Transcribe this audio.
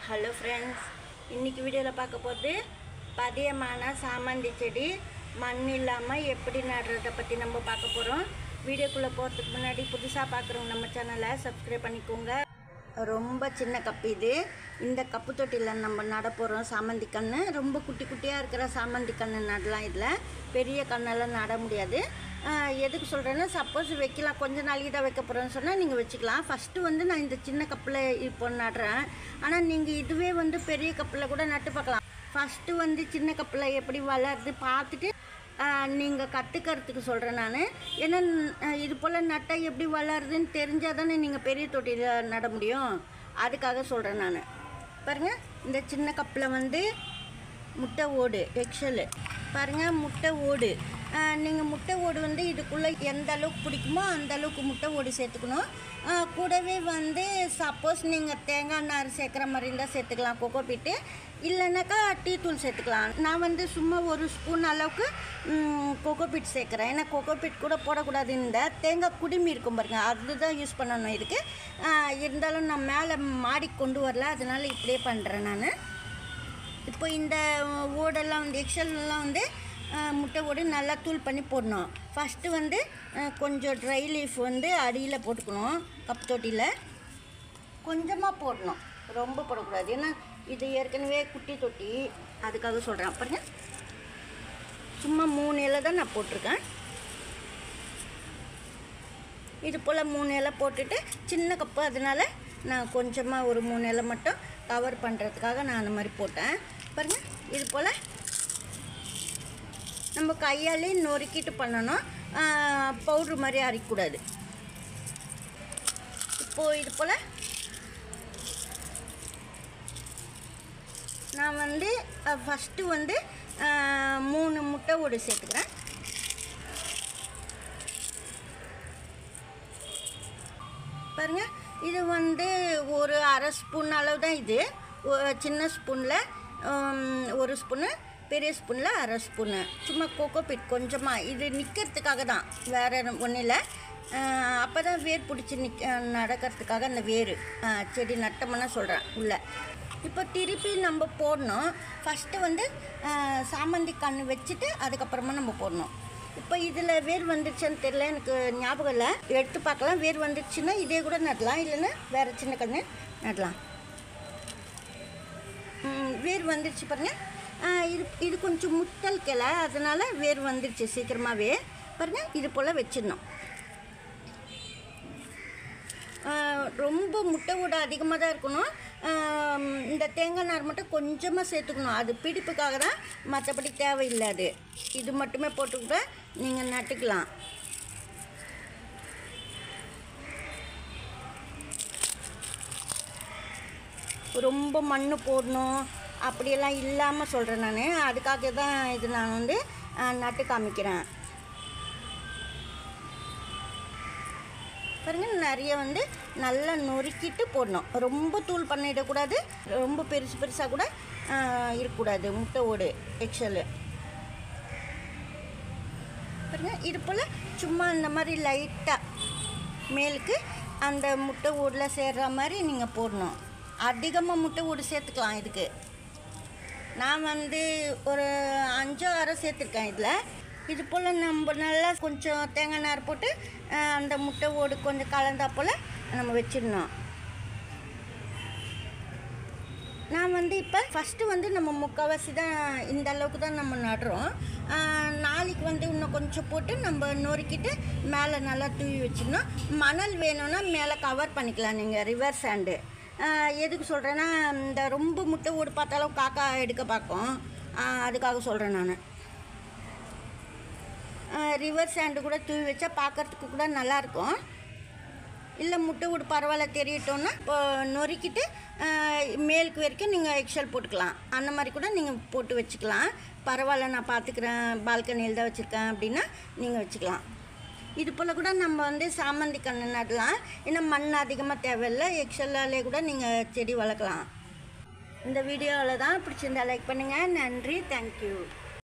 hello friends இன்றைக்கி வீடியோவில் பார்க்க போகிறது பதியமான சாமந்தி செடி மண் இல்லாமல் எப்படி நடுறதை பற்றி நம்ம பார்க்க போகிறோம் வீடியோக்குள்ளே போகிறதுக்கு முன்னாடி புதுசாக பார்க்குறவங்க நம்ம சேனலை சப்ஸ்கிரைப் பண்ணிக்கோங்க ரொம்ப சின்ன கப்பு இது இந்த கப்பு தொட்டியில் நம்ம நட போகிறோம் சாமந்தி கன்று ரொம்ப குட்டி குட்டியாக இருக்கிற சாமந்தி கன்று நடலாம் இதில் பெரிய கண்ணெல்லாம் நட முடியாது ஆஹ் எதுக்கு சொல்கிறேன்னா சப்போஸ் வைக்கலாம் கொஞ்ச நாளைக்கு தான் வைக்க போகிறேன்னு சொன்னால் நீங்கள் வச்சுக்கலாம் ஃபஸ்ட்டு வந்து நான் இந்த சின்ன கப்பில் இப்போ நடுறேன் ஆனால் நீங்கள் இதுவே வந்து பெரிய கப்பில் கூட நட்டு பார்க்கலாம் ஃபஸ்ட்டு வந்து சின்ன கப்பில் எப்படி வளருது பார்த்துட்டு நீங்கள் கற்றுக்கிறதுக்கு சொல்கிறேன் நான் ஏன்னா ஆஹ் இது போல் நட்டால் எப்படி வளருதுன்னு தெரிஞ்சால் தானே நீங்கள் பெரிய தொட்டியில் நட முடியும் அதுக்காக சொல்கிறேன் நான் பாருங்கள் இந்த சின்ன கப்பில் வந்து முட்டை ஓடு எக்ஸலு பாருங்கள் முட்டை ஓடு நீங்கள் முட்டை ஓடு வந்து இதுக்குள்ளே எந்த அளவுக்கு பிடிக்குமோ அந்த அளவுக்கு முட்டை ஓடு சேர்த்துக்கணும் ஆ, கூடவே வந்து சப்போஸ் நீங்கள் தேங்காய் நார் சேர்க்குற மாதிரி இருந்தால் சேர்த்துக்கலாம் கொக்கோ பீட்டு இல்லைனாக்கா டீ தூள் சேர்த்துக்கலாம் நான் வந்து சும்மா ஒரு ஸ்பூன் அளவுக்கு கொக்கோ பீட் சேர்க்குறேன் ஏன்னா கொக்கோ பீட் கூட போடக்கூடாது இந்த தேங்காய் குடுமி இருக்கும் பாருங்க அதுதான் யூஸ் பண்ணணும் இதுக்கு ஆ, இருந்தாலும் நான் மேலே மாடி கொண்டு வரல அதனால இப்படியே பண்ணுறேன் நான் இப்போ இந்த ஓடெல்லாம் வந்து எக்ஸல்லாம் வந்து அஹ், முட்டை ஓடு நல்லா தூள் பண்ணி போடணும் ஃபஸ்ட்டு வந்து அஹ், கொஞ்சம் ட்ரை லீஃப் வந்து அடியில் போட்டுக்கணும் கப் தொட்டியில் கொஞ்சமாக போடணும் ரொம்ப போடக்கூடாது ஏன்னா இது ஏற்கனவே குட்டி தொட்டி அதுக்காக சொல்கிறேன் பாருங்க சும்மா மூணு இலை தான் நான் போட்டிருக்கேன் இது போல் மூணு இலை போட்டுட்டு சின்ன கப்பு அதனால நான் கொஞ்சமாக ஒரு மூணு இலை மட்டும் கவர் பண்ணுறதுக்காக நான் அந்த மாதிரி போட்டேன் பாருங்க இது போல் நம்ம கையாலே நொறுக்கிட்டு பண்ணணும் பவுட்ரு மாதிரி அரைக்கக்கூடாது இப்போது இது போல் நான் வந்து ஃபஸ்ட்டு வந்து ஆஹ், மூணு முட்டை ஓடு சேர்த்துக்கிறேன் பாருங்க இது வந்து ஒரு அரை ஸ்பூன் அளவு தான் இது ஒ- சின்ன ஸ்பூனில் ஒரு ஸ்பூனு பெரிய ஸ்பூனில் அரை ஸ்பூனு சும்மா கோகோ பீட் கொஞ்சமாக இது நிற்கிறதுக்காக தான் வேறு ஒன்றும் இல்லை அப்போ தான் வேர் பிடிச்சி நிற்க நடக்கிறதுக்காக அந்த வேர் ஆஹ், செடி நட்டோம்னா சொல்கிறேன் உள்ள இப்போ திருப்பி நம்ம போடணும் ஃபஸ்ட்டு வந்து ஆஹ், சாமந்தி கன்று வச்சுட்டு அதுக்கப்புறமா நம்ம போடணும் இப்போ இதில் வேர் வந்துருச்சுன்னு தெரியல எனக்கு ஞாபகம் இல்லை எடுத்து பார்க்கலாம் வேர் வந்துருச்சுன்னா இதே கூட நடலாம் இல்லைன்னா வேறு சின்ன கன்று நடலாம் ம், வேர் வந்துருச்சு பாருங்க ஆ, இது இது கொஞ்சம் முத்தல் கிளை அதனால் வேர் வந்துருச்சு சீக்கிரமாகவே பாருங்க இது போல் வச்சிடணும் ஆ, ரொம்ப முட்டை விட அதிகமாக தான் இருக்கணும் ஆம், இந்த தேங்காய் நார் மட்டும் கொஞ்சமாக சேர்த்துக்கணும் அது பிடிப்புக்காக தான் மற்றபடி தேவையில்லை அது இது மட்டுமே போட்டுக்கிட்ட நீங்கள் நட்டுக்கலாம் ரொம்ப மண் போடணும் அப்படியெல்லாம் இல்லாமல் சொல்கிறேன் நான் அதுக்காக தான் இது நான் வந்து ஆ, நட்டு காமிக்கிறேன் பாருங்க நிறைய வந்து நல்லா நொறுக்கிட்டு போடணும் ரொம்ப தூள் பண்ணிடக்கூடாது ரொம்ப பெருசு பெருசாக கூட ஆ, இருக்கக்கூடாது முட்டை ஓடு எக்ஸலு பாருங்க இது போல் சும்மா இந்த மாதிரி லைட்டாக மேலுக்கு அந்த முட்டை ஓடில் சேர்ற மாதிரி நீங்கள் போடணும் அதிகமாக முட்டை ஓடு சேர்த்துக்கலாம் இதுக்கு நான் வந்து ஒரு அஞ்சோ ஆறோ சேர்த்துருக்கேன் இதில் இது போல் நம்ம நல்லா கொஞ்சம் தேங்காய் நார் போட்டு அஹ், அந்த முட்டை ஓடு கொஞ்சம் கலந்தா போல் நம்ம வச்சிடணும் நான் வந்து இப்போ ஃபஸ்ட்டு வந்து நம்ம முக்கால்வாசி தான் இந்த அளவுக்கு தான் நம்ம நடுறோம் ஆஹ் நாளைக்கு வந்து இன்னும் கொஞ்சம் போட்டு நம்ம நொறுக்கிட்டு மேலே நல்லா தூவி வச்சிடணும் மணல் வேணும்னா மேலே கவர் பண்ணிக்கலாம் நீங்கள் ரிவர் சாண்டு எதுக்கு சொல்கிறேன்னா இந்த ரொம்ப முட்டை ஓடு பார்த்தாலும் காக்கா எடுக்க பார்க்கும் ஆஹ் அதுக்காக சொல்கிறேன் நான் ரிவர் சாண்டு கூட தூவி வச்சா பார்க்கறதுக்கு கூட நல்லாயிருக்கும் இல்லை முட்டை விடு பரவாயில்ல தெரியட்டோன்னா இப்போ நொறுக்கிட்டு ஆஹ், மேலுக்கு வரைக்கும் நீங்கள் எக்ஸல் போட்டுக்கலாம் அந்த மாதிரி கூட நீங்கள் போட்டு வச்சுக்கலாம் பரவாயில்ல நான் பார்த்துக்கிறேன் பால்கனியில் தான் வச்சுருக்கேன் அப்படின்னா நீங்கள் வச்சுக்கலாம் இது போல் கூட நம்ம வந்து சாமந்தி கன்று நடலாம் ஏன்னா மண் அதிகமாக தேவையில்லை எக்ஸல்லாலே கூட நீங்கள் செடி வளர்க்கலாம் இந்த வீடியோவில் தான் பிடிச்சிருந்தா லைக் பண்ணுங்கள் நன்றி தேங்க்யூ